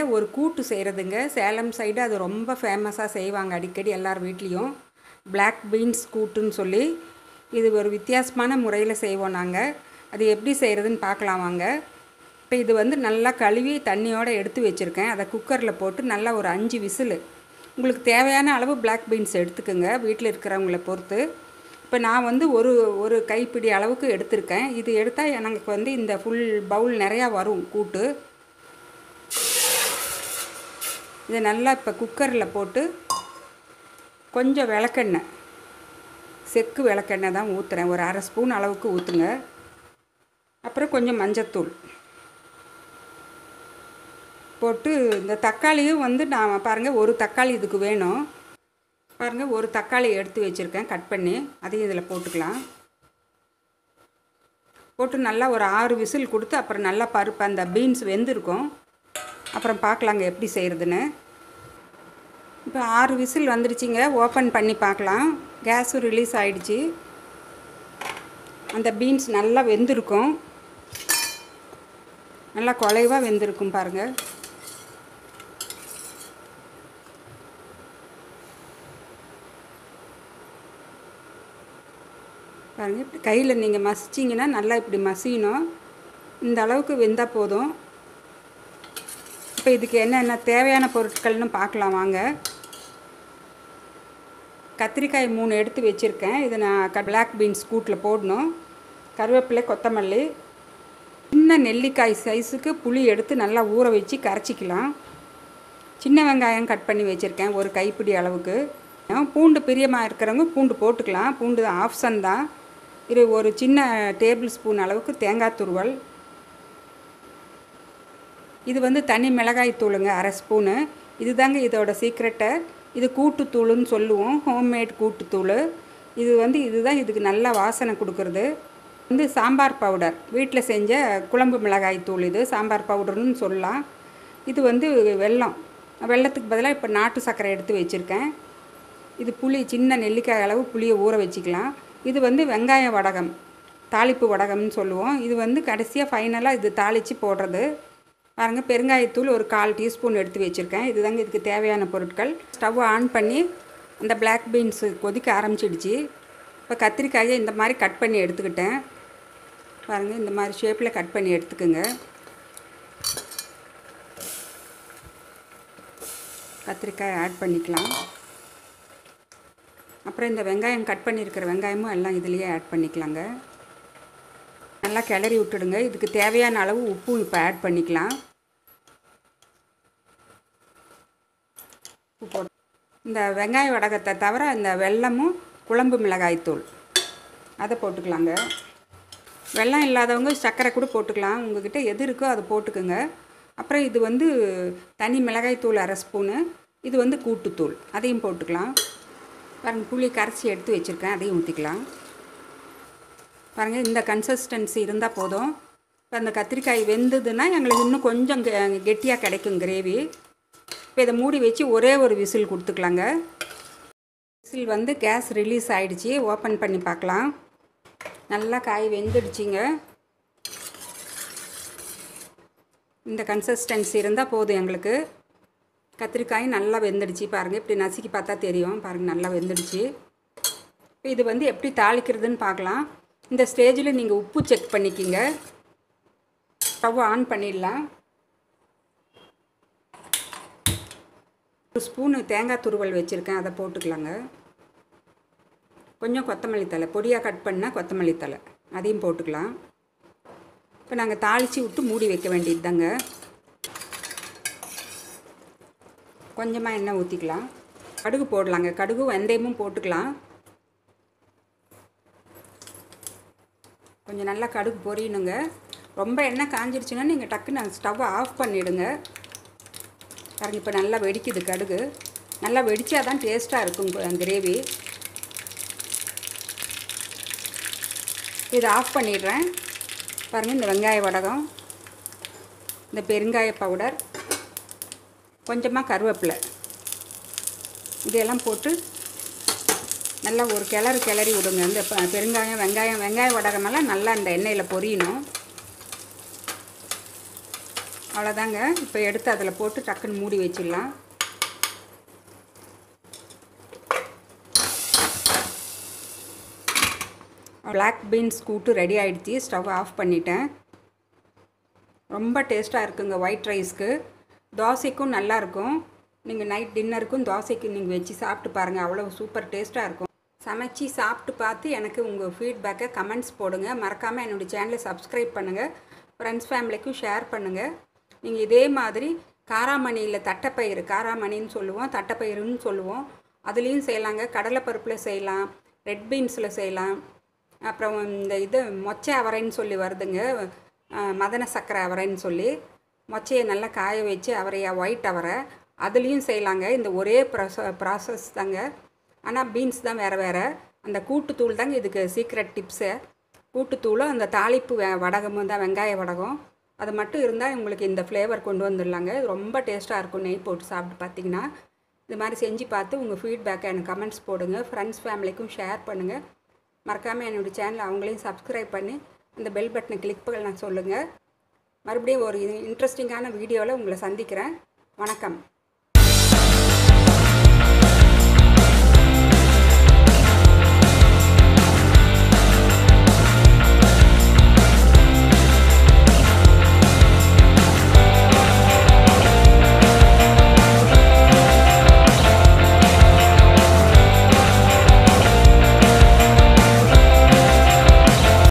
ஒரு கூட்டு செய்கிறதுங்க சேலம் சைடு அது ரொம்ப ஃபேமஸாக செய்வாங்க அடிக்கடி எல்லார் வீட்லேயும் Black பீன்ஸ் கூட்டுன்னு சொல்லி இது ஒரு வித்தியாசமான முறையில் செய்வோம் நாங்கள் அது எப்படி செய்கிறதுன்னு பார்க்கலாம் வாங்க இப்போ இது வந்து நல்லா கழுவி தண்ணியோடு எடுத்து வச்சுருக்கேன் அதை குக்கரில் போட்டு நல்லா ஒரு அஞ்சு விசில் உங்களுக்கு தேவையான அளவு Black பீன்ஸ் எடுத்துக்கோங்க வீட்டில் இருக்கிறவங்கள பொறுத்து இப்போ நான் வந்து ஒரு ஒரு கைப்பிடி அளவுக்கு எடுத்திருக்கேன் இது எடுத்தால் எனக்கு வந்து இந்த ஃபுல் பவுல் நிறையா வரும் கூட்டு இதை நல்லா இப்போ குக்கரில் போட்டு கொஞ்சம் விளக்கெண்ணெய் செக்கு விளக்கெண்ணெய் தான் ஊற்றுறேன் ஒரு அரை ஸ்பூன் அளவுக்கு ஊற்றுங்க அப்புறம் கொஞ்சம் மஞ்சத்தூள் போட்டு இந்த தக்காளியும் வந்து நான் பாருங்கள் ஒரு தக்காளி இதுக்கு வேணும் பாருங்கள் ஒரு தக்காளி எடுத்து வச்சுருக்கேன் கட் பண்ணி அதையும் இதில் போட்டுக்கலாம் போட்டு நல்லா ஒரு ஆறு விசில் கொடுத்து அப்புறம் நல்லா பருப்பு அந்த பீன்ஸ் வெந்திருக்கும் அப்புறம் பார்க்கலாங்க எப்படி செய்கிறதுன்னு இப்போ ஆறு விசில் வந்துடுச்சிங்க ஓப்பன் பண்ணி பார்க்கலாம் கேஸும் ரிலீஸ் ஆயிடுச்சு அந்த பீன்ஸ் நல்லா வெந்திருக்கும் நல்லா குலைவாக வெந்திருக்கும் பாருங்கள் பாருங்க இப்படி கையில் நீங்கள் மசிச்சிங்கன்னா நல்லா இப்படி மசியணும் இந்த அளவுக்கு வெந்தால் போதும் இப்போ இதுக்கு என்னென்ன தேவையான பொருட்கள்னு பார்க்கலாம் வாங்க கத்திரிக்காய் மூணு எடுத்து வச்சுருக்கேன் இதை நான் க பிளாக் பீன்ஸ் கூட்டில் போடணும் கருவேப்பிலை கொத்தமல்லி சின்ன நெல்லிக்காய் சைஸுக்கு புளி எடுத்து நல்லா ஊற வச்சு கரைச்சிக்கலாம் சின்ன வெங்காயம் கட் பண்ணி வச்சுருக்கேன் ஒரு கைப்பிடி அளவுக்கு பூண்டு பிரியமாக இருக்கிறவங்க பூண்டு போட்டுக்கலாம் பூண்டு ஆப்ஷன் தான் இது ஒரு சின்ன டேபிள் ஸ்பூன் அளவுக்கு தேங்காய் துருவல் இது வந்து தனி மிளகாய் தூளுங்க அரை ஸ்பூனு இதுதாங்க இதோட சீக்ரெட்டை இது கூட்டுத்தூளுன்னு சொல்லுவோம் ஹோம்மேட் கூட்டுத்தூள் இது வந்து இதுதான் இதுக்கு நல்ல வாசனை கொடுக்குறது வந்து சாம்பார் பவுடர் வீட்டில் செஞ்ச குழம்பு மிளகாய் தூள் இது சாம்பார் பவுடர்னு சொல்லலாம் இது வந்து வெல்லம் வெள்ளத்துக்கு பதிலாக இப்போ நாட்டு சர்க்கரை எடுத்து வச்சுருக்கேன் இது புளி சின்ன நெல்லிக்காய் அளவு புளியை ஊற வச்சுக்கலாம் இது வந்து வெங்காய வடகம் தாளிப்பு வடகம்னு சொல்லுவோம் இது வந்து கடைசியாக ஃபைனலாக இது தாளித்து போடுறது பாருங்கள் பெருங்காயத்தூள் ஒரு கால் டீஸ்பூன் எடுத்து வச்சுருக்கேன் இதுதாங்க இதுக்கு தேவையான பொருட்கள் ஸ்டவ் ஆன் பண்ணி அந்த பிளாக் பீன்ஸு கொதிக்க ஆரம்பிச்சிடுச்சு இப்போ கத்திரிக்காயை இந்த மாதிரி கட் பண்ணி எடுத்துக்கிட்டேன் பாருங்கள் இந்த மாதிரி ஷேப்பில் கட் பண்ணி எடுத்துக்கோங்க கத்திரிக்காய் ஆட் பண்ணிக்கலாம் அப்புறம் இந்த வெங்காயம் கட் பண்ணியிருக்கிற வெங்காயமும் எல்லாம் இதுலேயே ஆட் பண்ணிக்கலாங்க நல்லா கிளறி விட்டுடுங்க இதுக்கு தேவையான அளவு உப்பும் இப்போ ஆட் பண்ணிக்கலாம் உப்பு போட்டு இந்த வெங்காய வடகத்தை தவிர இந்த வெல்லமும் குழம்பு மிளகாய்த்தூள் அதை போட்டுக்கலாங்க வெல்லம் இல்லாதவங்க சர்க்கரை கூட போட்டுக்கலாம் உங்ககிட்ட எது இருக்கோ அதை போட்டுக்குங்க அப்புறம் இது வந்து தனி மிளகாய்த்தூள் அரை ஸ்பூனு இது வந்து கூட்டுத்தூள் அதையும் போட்டுக்கலாம் பாருங்கள் புளி கரைச்சி எடுத்து வச்சுருக்கேன் அதையும் ஊற்றிக்கலாம் பாருங்கள் இந்த கன்சிஸ்டன்சி இருந்தால் போதும் இப்போ அந்த கத்திரிக்காய் வெந்ததுன்னா எங்களுக்கு இன்னும் கொஞ்சம் கெ- கெட்டியாக கிடைக்கும் கிரேவி இப்போ இதை மூடி வச்சு ஒரே ஒரு விசில் கொடுத்துக்கலாங்க விசில் வந்து கேஸ் ரிலீஸ் ஆயிடுச்சு ஓப்பன் பண்ணி பார்க்கலாம் நல்லா காய் வெந்துடுச்சிங்க இந்த கன்சிஸ்டன்சி இருந்தால் போதும் எங்களுக்கு கத்திரிக்காய் நல்லா வெந்துடுச்சு பாருங்கள் இப்படி நசுக்கி பார்த்தா தெரியும் பாருங்கள் நல்லா வெந்துடுச்சு இப்போ இது வந்து எப்படி தாளிக்கிறதுன்னு பார்க்கலாம் இந்த ஸ்டேஜில் நீங்கள் உப்பு செக் பண்ணிக்கிங்க ஸ்டவ் ஆன் பண்ணிடலாம் ஒரு ஸ்பூனு தேங்காய் துருவல் வச்சுருக்கேன் அதை போட்டுக்கலாங்க கொஞ்சம் கொத்தமல்லி தழை பொடியாக கட் பண்ணால் கொத்தமல்லி தழை அதையும் போட்டுக்கலாம் இப்போ நாங்கள் தாளித்து விட்டு மூடி வைக்க வேண்டியது தாங்க கொஞ்சமாக எண்ணெய் ஊற்றிக்கலாம் கடுகு போடலாங்க கடுகு வெந்தயமும் போட்டுக்கலாம் கொஞ்சம் நல்லா கடுகு பொரியணுங்க ரொம்ப எண்ணெய் காஞ்சிருச்சுன்னா நீங்கள் டக்குன்னு ஸ்டவ்வை ஆஃப் பண்ணிவிடுங்க பாருங்க இப்போ நல்லா வெடிக்குது கடுகு நல்லா வெடிச்சா தான் டேஸ்ட்டாக இருக்கும் கிரேவி இதை ஆஃப் பண்ணிடுறேன் பாருங்கள் இந்த வெங்காய வடகம் இந்த பெருங்காய பவுடர் கொஞ்சமாக கருவேப்பிலை இதையெல்லாம் போட்டு நல்லா ஒரு கிளறு கிளறி விடுங்க இந்த ப- பெருங்காயம் வெங்காயம் வெங்காய வடகமெல்லாம் நல்லா இந்த எண்ணெயில் பொரியணும் அவ்வளோதாங்க இப்போ எடுத்து அதில் போட்டு டக்குன்னு மூடி வச்சிடலாம் பிளாக் பீன்ஸ் கூட்டு ரெடி ஆகிடுச்சி ஸ்டவ் ஆஃப் பண்ணிட்டேன் ரொம்ப டேஸ்ட்டாக இருக்குங்க ஒயிட் ரைஸ்க்கு தோசைக்கும் நல்லாயிருக்கும் நீங்கள் நைட் டின்னருக்கும் தோசைக்கும் நீங்கள் வச்சு சாப்பிட்டு பாருங்கள் அவ்வளோ சூப்பர் டேஸ்ட்டாக இருக்கும் சமைச்சு சாப்பிட்டு பார்த்து எனக்கு உங்கள் ஃபீட்பேக்கை கமெண்ட்ஸ் போடுங்க மறக்காமல் என்னோடய சேனலை சப்ஸ்கிரைப் பண்ணுங்கள் ஃப்ரெண்ட்ஸ் ஃபேமிலிக்கும் ஷேர் பண்ணுங்கள் நீங்கள் இதே மாதிரி காராமணியில் தட்டைப்பயிறு காராமணின்னு சொல்லுவோம் தட்டைப்பயிறுன்னு சொல்லுவோம் அதுலேயும் செய்யலாங்க கடலைப்பருப்பில் செய்யலாம் ரெட் பீன்ஸில் செய்யலாம் அப்புறம் இந்த இது மொச்சை அவரைன்னு சொல்லி வருதுங்க மதன சக்கரை அவரைன்னு சொல்லி மொச்சையை நல்லா காய வச்சு அவரையா ஒயிட் அவரை அதுலேயும் செய்யலாங்க இந்த ஒரே ப்ராச ப்ராசஸ் தாங்க ஆனால் பீன்ஸ் தான் வேறு வேறு அந்த கூட்டுத்தூள் தாங்க இதுக்கு சீக்ரெட் டிப்ஸு கூட்டுத்தூளும் அந்த தாளிப்பு வெ வடகமும் தான் வெங்காய வடகம் அது மட்டும் இருந்தால் உங்களுக்கு இந்த ஃப்ளேவர் கொண்டு வந்துடலாங்க இது ரொம்ப டேஸ்ட்டாக இருக்கும் நெய் போட்டு சாப்பிட்டு பார்த்தீங்கன்னா இது மாதிரி செஞ்சு பார்த்து உங்கள் ஃபீட்பேக்கை எனக்கு கமெண்ட்ஸ் போடுங்க ஃப்ரெண்ட்ஸ் ஃபேமிலிக்கும் ஷேர் பண்ணுங்கள் மறக்காமல் என்னோடய சேனலை அவங்களையும் சப்ஸ்கிரைப் பண்ணி அந்த பெல் பட்டனை கிளிக் பண்ண சொல்லுங்கள் மறுபடியும் ஒரு இன்ட்ரெஸ்டிங்கான வீடியோவில் உங்களை சந்திக்கிறேன் வணக்கம்